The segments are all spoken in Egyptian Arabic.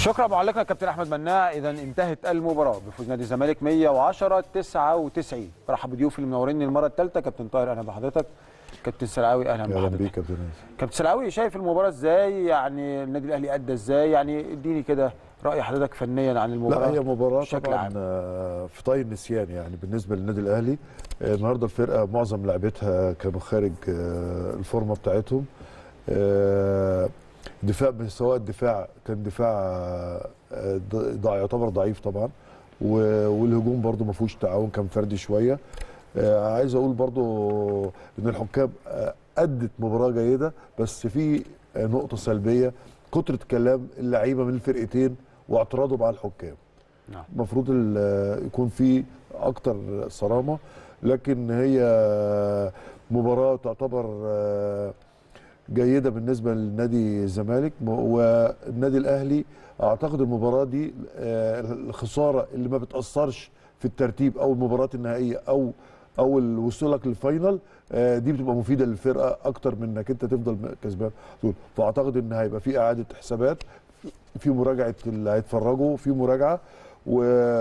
شكرا معلقنا كابتن احمد مناع اذا انتهت المباراه بفوز نادي الزمالك 110 99 برحب بضيوفي اللي منوريني المره الثالثه كابتن طاهر اهلا بحضرتك كابتن سلعاوي اهلا اهلا بحضرتك بيك يا كابتن ياسر. كابتن سلعاوي شايف المباراه ازاي يعني النادي الاهلي ادى ازاي يعني اديني كده راي حضرتك فنيا عن المباراه لا هي مباراه بشكل طبعا عام. آه، في طي النسيان يعني بالنسبه للنادي الاهلي آه، النهارده الفرقه معظم لعبتها كانوا خارج آه، الفورمه بتاعتهم آه، دفاع سواء الدفاع كان دفاع آه، ض- ضع يعتبر ضعيف طبعا و- والهجوم برضو ما فيهوش تعاون كان فردي شويه آه، عايز اقول برضو ان الحكام آه، ادت مباراه جيده بس في آه، نقطه سلبيه كتره كلام اللعيبه من الفرقتين واعتراضهم على الحكام نعم. المفروض ال- يكون في اكتر صرامه لكن هي مباراه تعتبر آه، جيده بالنسبه لنادي الزمالك م- والنادي الاهلي اعتقد المباراه دي آه، الخساره اللي ما بتاثرش في الترتيب او المباريات النهائيه او او وصولك للفاينل آه، دي بتبقى مفيده للفرقه اكتر من انك انت تفضل كسبان طول فاعتقد ان هيبقى في اعاده حسابات في مراجعه اللي هيتفرجوا في مراجعه و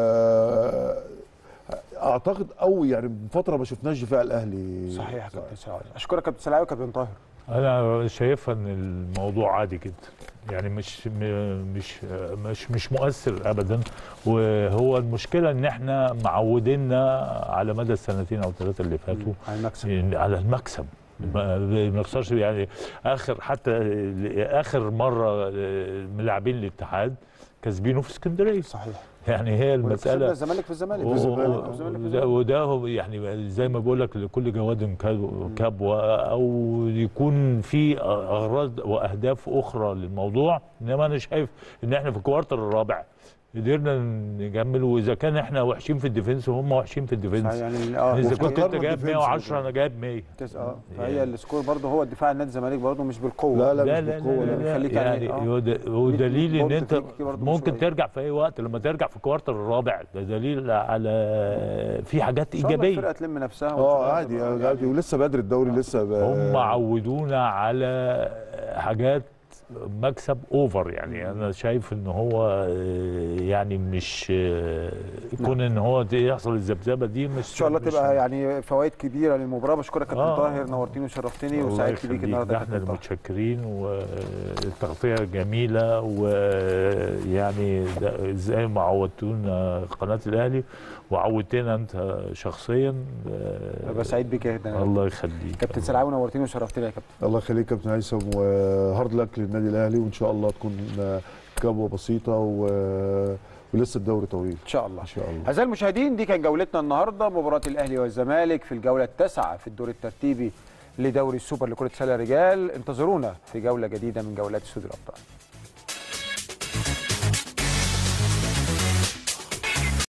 اعتقد او يعني من فتره ما شفناش دفاع الاهلي صحيح يا كابتن سلعاوي اشكرك كابتن سلعاوي كابتن طاهر انا شايفها ان الموضوع عادي جدا يعني مش م- مش مش مش مؤثر ابدا وهو المشكله ان احنا معودينا على مدى السنتين او ثلاثه اللي فاتوا على المكسب إن- على المكسب ما بنخسرش يعني اخر حتى اخر مره ملاعبين الاتحاد كسبينه في اسكندريه صحيح يعني هي المساله المساله الزمالك في الزمالك و- الزمالك و- في الزمالك في وده, الزمالك. وده هو يعني زي ما بقول لك لكل جواد كاب- كبوه او يكون في اغراض واهداف اخرى للموضوع انما انا شايف ان احنا في الكوارتر الرابع قدرنا نكمل واذا كان احنا وحشين في الديفنس وهم وحشين في صحيح الديفنس يعني اه اذا كنت انت وافتكرنا جايب الديفنس 110 انا جايب 100 تس- اه فهي السكور برضه هو الدفاع عن نادي الزمالك برضه مش بالقوه لا لا, لا مش لا بالقوه لا, لا, لا, يخليك لا يعني- يعني آه. ود- ودليل ان برضه انت تكتيكي برضه ممكن شوية. ترجع في اي وقت لما ترجع في الكوارتر الرابع ده دليل على في حاجات ان شاء الله ايجابيه الفرقه تلم نفسها وإن شاء اه الله عادي تبقى عادي ولسه بدري الدوري لسه ب... هم عودونا على حاجات مكسب اوفر يعني انا شايف ان هو آه، يعني مش آه، كون ان هو يحصل الذبذبه دي مش ان شاء الله مش- تبقى يعني فوائد كبيره للمباراه بشكرك كابتن آه. طاهر نورتني وشرفتني الله وسعدت يخليك، بيك النهارده ده يا احنا كابتن طاهر المتشكرين والتغطيه جميله ويعني ده زي ما عودتونا قناه الاهلي وعودتنا انت شخصيا آه، ابقى سعيد بيك جدا الله يخليك كابتن سلعاوي نورتني وشرفتني يا كابتن الله يخليك كابتن هيثم وهارد لك للنادي الاهلي وان شاء الله تكون كبوه بسيطه و... ولسه الدوري طويل ان شاء الله ان شاء الله اعزائي المشاهدين دي كانت جولتنا النهارده مباراه الاهلي والزمالك في الجوله التاسعه في الدور الترتيبي لدوري السوبر لكره سله رجال انتظرونا في جوله جديده من جولات استوديو الابطال